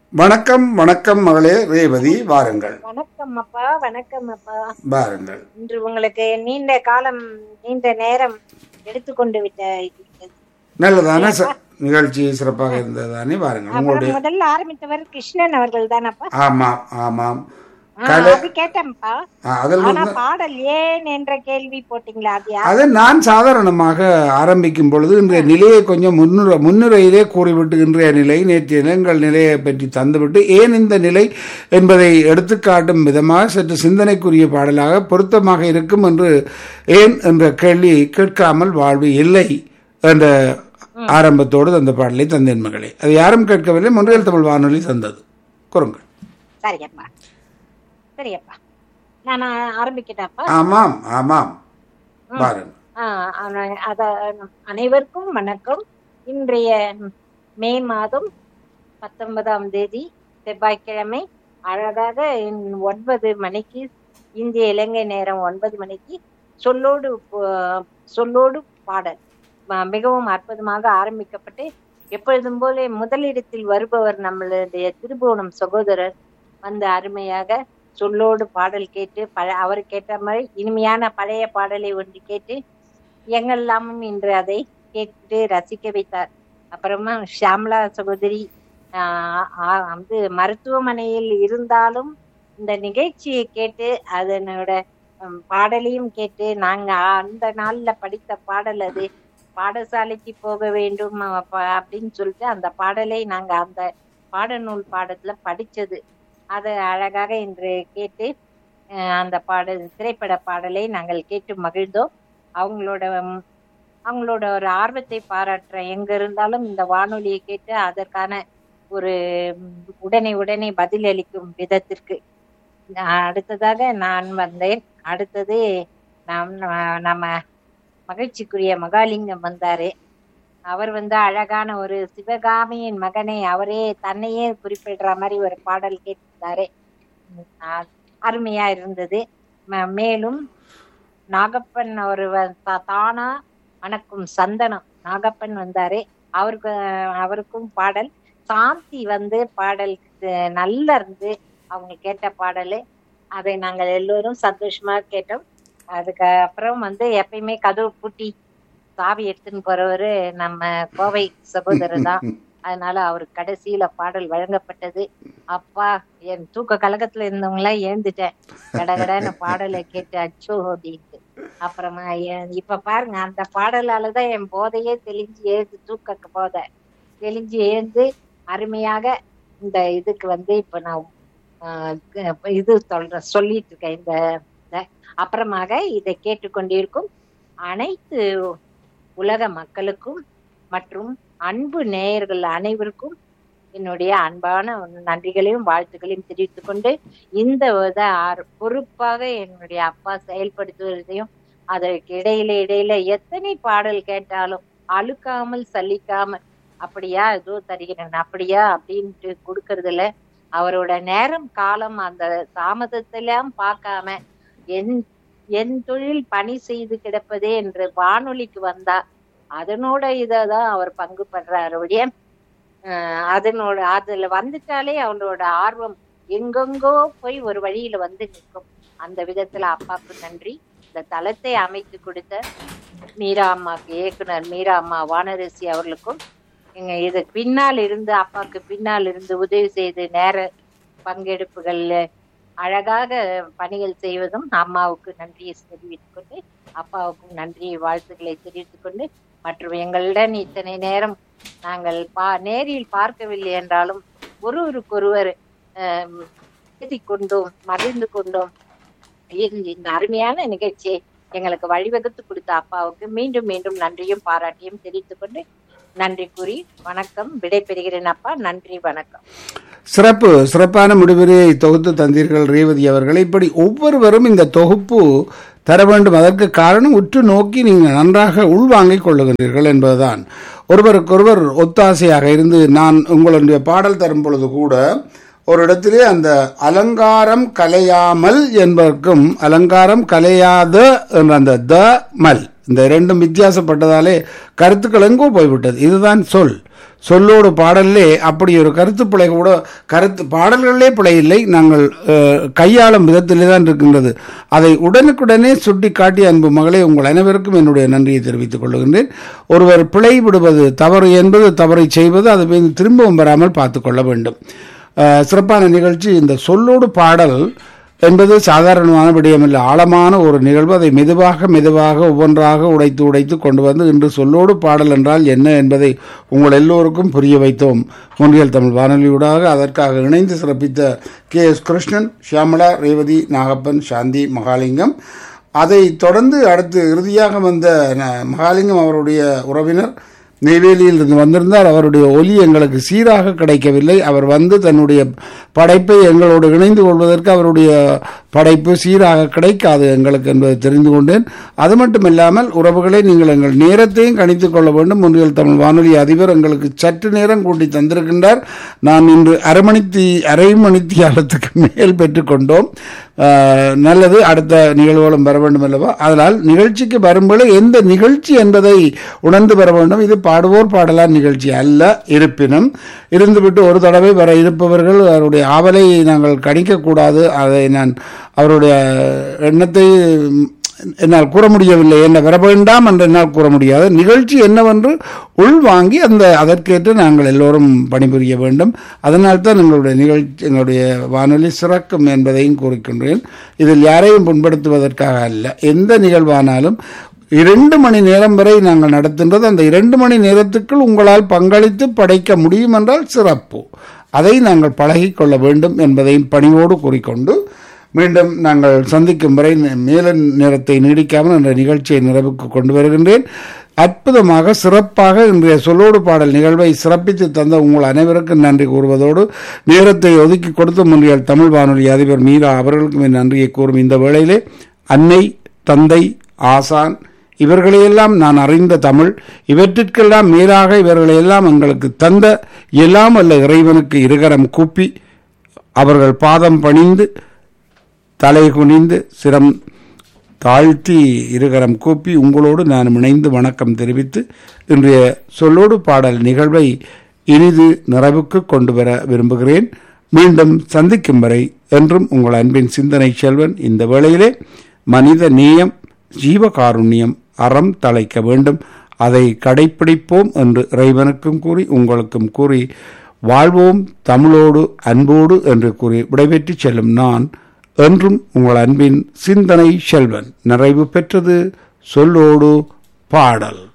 வணக்கம் வணக்கம் மகளே ரேவதி வாருங்கள் வணக்கம் அப்பா வணக்கம் அப்பா வாருங்கள் இன்று உங்களுக்கு நீண்ட காலம் நீண்ட நேரம் எடுத்துக்கொண்டு விட்ட நல்லதான ச- நிகழ்ச்சி சிறப்பாக இருந்ததானே வாருங்கள் உங்களுடைய அப்புறம் முதல்ல ஆரம்பித்தவர் கிருஷ்ணன் அவர்கள் தானப்பா ஆமாம் ஆமாம் ஆ, அது கேட்டேன்ப்பா ஆ, அதில் ஆனா வந்து பாடல் ஏன் என்ற கேள்வி போட்டீங்களா அது யார் அதை நான் சாதாரணமாக ஆரம்பிக்கும் பொழுது இன்றைய நிலையை கொஞ்சம் முன்னுரை முன்னுரையிலே கூறிவிட்டு இன்றைய நிலை நேற்றைய நிலங்கள் நிலையை பற்றி தந்துவிட்டு ஏன் இந்த நிலை என்பதை எடுத்துக்காட்டும் விதமாக சற்று சிந்தனைக்குரிய பாடலாக பொருத்தமாக இருக்கும் என்று ஏன் என்ற கேள்வி கேட்காமல் வாழ்வு இல்லை என்ற ஆரம்பத்தோடு அந்த பாடலை தந்தேன் மகளே அது யாரும் கேட்கவில்லை முன்றியல் தமிழ் வானொலி தந்தது கூறுங்கள் சரியப்பா சரியப்பா நான் ஆரம்பிக்கிட்டப்பா ஆமாம் ஆமாம் பாருங்கள் ஆஹ் அன- அத அனைவருக்கும் வணக்கம் இன்றைய மே மாதம் பத்தொன்பதாம் தேதி செவ்வாய்க்கிழமை அழகாக இன்- ஒன்பது மணிக்கு இந்திய இலங்கை நேரம் ஒன்பது மணிக்கு சொல்லோடு போ- சொல்லோடு பாடல் ம- மிகவும் அற்புதமாக ஆரம்பிக்கப்பட்டு எப்பொழுதும் போல முதலிடத்தில் வருபவர் நம்மளுடைய திருபுவனம் சகோதரர் வந்து அருமையாக சொல்லோடு பாடல் கேட்டு பழ அவர் கேட்ட மாதிரி இனிமையான பழைய பாடலை ஒன்று கேட்டு எங்கெல்லாமும் இன்று அதை கேட்டு ரசிக்க வைத்தார் அப்புறமா ஷியாமலா சகோதரி ஆஹ் ஆஹ் வந்து மருத்துவமனையில் இருந்தாலும் இந்த நிகழ்ச்சியை கேட்டு அதனோட ஹம், பாடலையும் கேட்டு நாங்க அந்த நாள்ல படித்த பாடல் அது பாடசாலைக்கு போக வேண்டும் அப்ப- அப்படின்னு சொல்லிட்டு அந்த பாடலை நாங்க அந்த பாடநூல் பாடத்துல படிச்சது அதை அழகாக இன்று கேட்டு அஹ், அந்த பாடல் திரைப்பட பாடலை நாங்கள் கேட்டு மகிழ்ந்தோம் அவங்களோட ம், அவங்களோட ஒரு ஆர்வத்தை பாராட்டுற எங்க இருந்தாலும் இந்த வானொலியை கேட்டு அதற்கான ஒரு ம், உடனே உடனே பதிலளிக்கும் விதத்திற்கு நான் அடுத்ததாக நான் வந்தேன் அடுத்தது நம் நம்ம மகிழ்ச்சிக்குரிய மகாலிங்கம் வந்தாரு அவர் வந்து அழகான ஒரு சிவகாமியின் மகனை அவரே தன்னையே குறிப்பிடுற மாதிரி ஒரு பாடல் கேட்டிருந்தாரு உம் அ- அருமையா இருந்தது ம- மேலும் நாகப்பன் அவர் தானா வணக்கம் சந்தனம் நாகப்பன் வந்தாரு அவருக்கு அவருக்கும் பாடல் சாந்தி வந்து பாடல் அஹ், நல்லா இருந்து அவங்க கேட்ட பாடல் அதை நாங்கள் எல்லோரும் சந்தோஷமா கேட்டோம் அதுக்கு அப்புறம் வந்து எப்பயுமே கதவு பூட்டி சாவி எடுத்துன்னு போறவரு நம்ம கோவை சகோதரர் தான் அதனால அவருக்கு கடைசியில பாடல் வழங்கப்பட்டது அப்பா என் தூக்க கலக்கத்துல இருந்தவங்க எல்லாம் எழுந்துட்டேன் கடகடன்னு பாடலை கேட்டு அச்சோ அப்படின்ட்டு அப்புறமா என்- இப்ப பாருங்க அந்த பாடலாலதான் என் போதையே தெளிஞ்சு எழுந்து தூக்க போதை தெளிஞ்சு எழுந்து அருமையாக இந்த இதுக்கு வந்து இப்ப நான் ஆஹ் க- இது சொல்றேன் சொல்லிட்டு இருக்கேன் இந்த இத. அப்புறமாக இதை கேட்டுக்கொண்டிருக்கும் அனைத்து உலக மக்களுக்கும் மற்றும் அன்பு நேயர்கள் அனைவருக்கும் என்னுடைய அன்பான நன்றிகளையும் வாழ்த்துக்களையும் தெரிவித்துக் கொண்டு இந்த வித ஆர்- பொறுப்பாக என்னுடைய அப்பா செயல்படுத்துவதையும் அதற்கு இடையில இடையில எத்தனை பாடல் கேட்டாலும் அழுக்காமல் சலிக்காமல் அப்படியா ஏதோ தருகிறேன் அப்படியா அப்படின்ட்டு கொடுக்கறதுல அவரோட நேரம் காலம் அந்த தாமதத்தெல்லாம் பார்க்காம என் என் தொழில் பணி செய்து கிடப்பதே என்று வானொலிக்கு வந்தா அதனோட இததான் அவர் பங்கு பண்றாரு ஒழிய அஹ் அதனோட அதுல வந்துட்டாலே அவளோட ஆர்வம் எங்கெங்கோ போய் ஒரு வழியில வந்து நிற்கும் அந்த விதத்துல அப்பாவுக்கு நன்றி இந்த தளத்தை அமைத்து கொடுத்த மீரா அம்மாக்கு இயக்குனர் மீரா அம்மா வானரசி அவர்களுக்கும் எங்க இது பின்னால் இருந்து அப்பாவுக்கு பின்னால் இருந்து உதவி செய்து நேர பங்கெடுப்புகள்ல அழகாக பணிகள் செய்வதும் அம்மாவுக்கு நன்றியை தெரிவித்துக் கொண்டு அப்பாவுக்கும் நன்றி வாழ்த்துக்களை தெரிவித்துக் கொண்டு மற்றும் எங்களுடன் இத்தனை நேரம் நாங்கள் பா நேரில் பார்க்கவில்லை என்றாலும் ஒருவருக்கொருவர் ஆம், பேசிக் கொண்டோம் மகிழ்ந்து கொண்டோம் இந்த இந்த அருமையான நிகழ்ச்சியை எங்களுக்கு வழிவகுத்து கொடுத்த அப்பாவுக்கு மீண்டும் மீண்டும் நன்றியும் பாராட்டியும் தெரிவித்துக் கொண்டு நன்றி கூறி வணக்கம் விடைபெறுகிறேன் அப்பா நன்றி வணக்கம் சிறப்பு சிறப்பான முடிவுரையை தொகுத்து தந்தீர்கள் ரேவதி அவர்கள் இப்படி ஒவ்வொருவரும் இந்த தொகுப்பு தர வேண்டும் அதற்கு காரணம் உற்று நோக்கி நீங்கள் நன்றாக உள்வாங்கிக் கொள்ளுகின்றீர்கள் என்பதுதான் ஒருவருக்கொருவர் ஒத்தாசையாக இருந்து நான் உங்களுடைய பாடல் தரும் பொழுது கூட ஒரு இடத்திலே அந்த அலங்காரம் கலையாமல் என்பதற்கும் அலங்காரம் கலையாத என்ற அந்த த மல் இந்த இரண்டும் வித்தியாசப்பட்டதாலே கருத்துக்கள் எங்கோ போய்விட்டது இதுதான் சொல் சொல்லோடு பாடல்லே அப்படி ஒரு கருத்து பிழை கூட கருத்து பாடல்களிலே பிழை இல்லை நாங்கள் அஹ், கையாளும் விதத்திலே தான் இருக்கின்றது அதை உடனுக்குடனே சுட்டி காட்டி அன்பு மகளே உங்கள் அனைவருக்கும் என்னுடைய நன்றியை தெரிவித்துக் கொள்கின்றேன் ஒருவர் பிழை விடுவது தவறு என்பது தவறை செய்வது அது மீது திரும்பவும் வராமல் பார்த்து கொள்ள வேண்டும் அஹ், சிறப்பான நிகழ்ச்சி இந்த சொல்லோடு பாடல் என்பது சாதாரணமான விடயமில்லை ஆழமான ஒரு நிகழ்வு அதை மெதுவாக மெதுவாக ஒவ்வொன்றாக உடைத்து உடைத்து கொண்டு வந்து இன்று சொல்லோடு பாடல் என்றால் என்ன என்பதை உங்கள் எல்லோருக்கும் புரிய வைத்தோம் முன்றியல் தமிழ் வானொலியூடாக அதற்காக இணைந்து சிறப்பித்த கே எஸ் கிருஷ்ணன் ஷியாமலா ரேவதி நாகப்பன் சாந்தி மகாலிங்கம் அதை தொடர்ந்து அடுத்து இறுதியாக வந்த ந- மகாலிங்கம் அவருடைய உறவினர் நெய்வேலியில் இருந்து வந்திருந்தார் அவருடைய ஒலி எங்களுக்கு சீராக கிடைக்கவில்லை அவர் வந்து தன்னுடைய படைப்பை எங்களோடு இணைந்து கொள்வதற்கு அவருடைய படைப்பு சீராக கிடைக்காது எங்களுக்கு என்பதை தெரிந்து கொண்டேன் அது மட்டுமில்லாமல் உறவுகளை நீங்கள் எங்கள் நேரத்தையும் கணித்துக் கொள்ள வேண்டும் ஒன்றியல் தமிழ் வானொலி அதிபர் எங்களுக்கு சற்று நேரம் கூட்டி தந்திருக்கின்றார் நான் இன்று அரை மணித்தி அரை மணித்தியாலத்துக்கு மேல் பெற்றுக்கொண்டோம் ஆஹ், நல்லது அடுத்த நிகழ்வுகளும் வர வேண்டும் அல்லவா அதனால் நிகழ்ச்சிக்கு வரும்போது எந்த நிகழ்ச்சி என்பதை உணர்ந்து பெற வேண்டும் இது பாடுவோர் பாடலார் நிகழ்ச்சி அல்ல இருப்பினும் இருந்துவிட்டு ஒரு தடவை வர இருப்பவர்கள் அவருடைய ஆவலை நாங்கள் கணிக்கக்கூடாது அதை நான் அவருடைய எண்ணத்தை என்னால் கூற முடியவில்லை என்ன வர வேண்டாம் என்று என்னால் கூற முடியாது நிகழ்ச்சி என்னவென்று உள்வாங்கி அந்த அதற்கேற்று நாங்கள் எல்லோரும் பணிபுரிய வேண்டும் அதனால்தான் எங்களுடைய நிகழ்ச்சி எங்களுடைய வானொலி சிறக்கும் என்பதையும் கூறிக்கொண்டேன் இதில் யாரையும் புண்படுத்துவதற்காக அல்ல எந்த நிகழ்வானாலும் இரண்டு மணி நேரம் வரை நாங்கள் நடத்துகின்றது அந்த இரண்டு மணி நேரத்துக்குள் உங்களால் பங்களித்து படைக்க முடியும் என்றால் சிறப்பு அதை நாங்கள் பழகிக்கொள்ள வேண்டும் என்பதையும் பணிவோடு கூறிக்கொண்டு மீண்டும் நாங்கள் சந்திக்கும் வரை மேல நேரத்தை நீடிக்காமல் என்ற நிகழ்ச்சியை நிறைவுக்கு கொண்டு வருகின்றேன் அற்புதமாக சிறப்பாக இன்றைய சொல்லோடு பாடல் நிகழ்வை சிறப்பித்து தந்த உங்கள் அனைவருக்கும் நன்றி கூறுவதோடு நேரத்தை ஒதுக்கி கொடுத்த முன்றியல் தமிழ் வானொலி அதிபர் மீரா அவர்களுக்கும் என் நன்றியை கூறும் இந்த வேளையிலே அன்னை தந்தை ஆசான் இவர்களையெல்லாம் நான் அறிந்த தமிழ் இவற்றிற்கெல்லாம் மேலாக இவர்களையெல்லாம் எங்களுக்கு தந்த எல்லாம் அல்ல இறைவனுக்கு இருகரம் கூப்பி அவர்கள் பாதம் பணிந்து தலை குனிந்து சிரம் தாழ்த்தி இருகரம் கூப்பி உங்களோடு நான் இணைந்து வணக்கம் தெரிவித்து இன்றைய சொல்லோடு பாடல் நிகழ்வை இனிது நிறைவுக்கு கொண்டு வர விரும்புகிறேன் மீண்டும் சந்திக்கும் வரை என்றும் உங்கள் அன்பின் சிந்தனை செல்வன் இந்த வேளையிலே மனித நேயம் ஜீவகாருண்யம் அறம் தழைக்க வேண்டும் அதை கடைப்பிடிப்போம் என்று இறைவனுக்கும் கூறி உங்களுக்கும் கூறி வாழ்வோம் தமிழோடு அன்போடு என்று கூறி விடைபெற்று செல்லும் நான் என்றும் உங்கள் அன்பின் சிந்தனை செல்வன் நிறைவு பெற்றது சொல்லோடு பாடல்